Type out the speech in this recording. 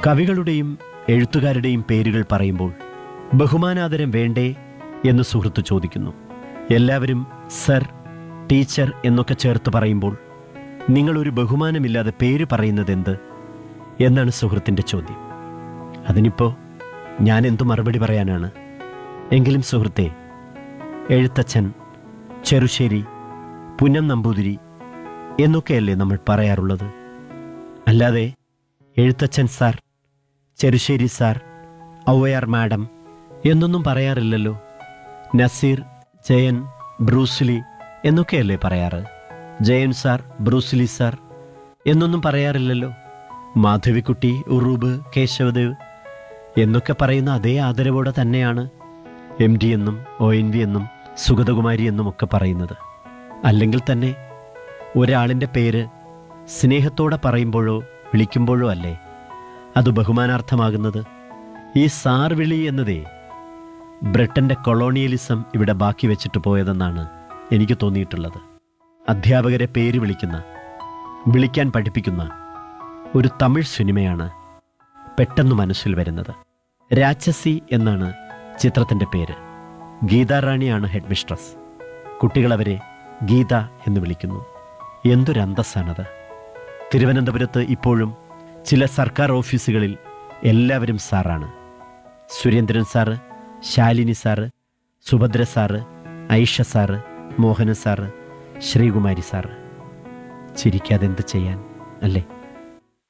കവികളുടെയും എഴുത്തുകാരുടെയും പേരുകൾ പറയുമ്പോൾ ബഹുമാനാദരം വേണ്ടേ എന്ന് സുഹൃത്ത് ചോദിക്കുന്നു എല്ലാവരും സർ ടീച്ചർ എന്നൊക്കെ ചേർത്ത് പറയുമ്പോൾ നിങ്ങളൊരു ബഹുമാനമില്ലാതെ പേര് പറയുന്നതെന്ത് എന്നാണ് സുഹൃത്തിൻ്റെ ചോദ്യം അതിനിപ്പോ ഞാൻ എന്തു മറുപടി പറയാനാണ് എങ്കിലും സുഹൃത്തെ എഴുത്തച്ഛൻ ചെറുശ്ശേരി പുന്നം നമ്പൂതിരി എന്നൊക്കെയല്ലേ നമ്മൾ പറയാറുള്ളത് അല്ലാതെ Ezhuthachan sir Cherusseri sir Avvaiyar madam എന്നൊന്നും പറയാറില്ലല്ലോ നസീർ ജയൻ ബ്രൂസ്ലി എന്നൊക്കെയല്ലേ പറയാറ് ജയൻ സാർ ബ്രൂസ്ലി സാർ എന്നൊന്നും പറയാറില്ലല്ലോ മാധവിക്കുട്ടി ഉറൂബ് കേശവദേവ് എന്നൊക്കെ പറയുന്ന അതേ ആദരവോടെ തന്നെയാണ് എം ഡി എന്നും ഒ എൻ വി എന്നും സുഗതകുമാരി എന്നും ഒക്കെ പറയുന്നത് അല്ലെങ്കിൽ തന്നെ ഒരാളിൻ്റെ പേര് സ്നേഹത്തോടെ പറയുമ്പോഴോ വിളിക്കുമ്പോഴോ അല്ലേ അത് ബഹുമാനാർത്ഥമാകുന്നത് ഈ സാർ വിളി എന്നതേ ബ്രിട്ടന്റെ കൊളോണിയലിസം ഇവിടെ ബാക്കി വെച്ചിട്ട് പോയതെന്നാണ് എനിക്ക് തോന്നിയിട്ടുള്ളത് അധ്യാപകരെ പേര് വിളിക്കുന്ന വിളിക്കാൻ പഠിപ്പിക്കുന്ന ഒരു തമിഴ് സിനിമയാണ് പെട്ടെന്ന് മനസ്സിൽ വരുന്നത് രാക്ഷസി എന്നാണ് ചിത്രത്തിൻ്റെ പേര് ഗീതാറാണിയാണ് ഹെഡ് മിസ്ട്രസ് കുട്ടികളവരെ ഗീത എന്ന് വിളിക്കുന്നു എന്തൊരന്തസ്സാണത് തിരുവനന്തപുരത്ത് ഇപ്പോഴും ചില സർക്കാർ ഓഫീസുകളിൽ എല്ലാവരും സാറാണ് Surendran sir Shalini sir Subhadra sir Aisha sir Mohana sir Sreekumari sir ചിരിക്കാതെ എന്ത് ചെയ്യാൻ അല്ലേ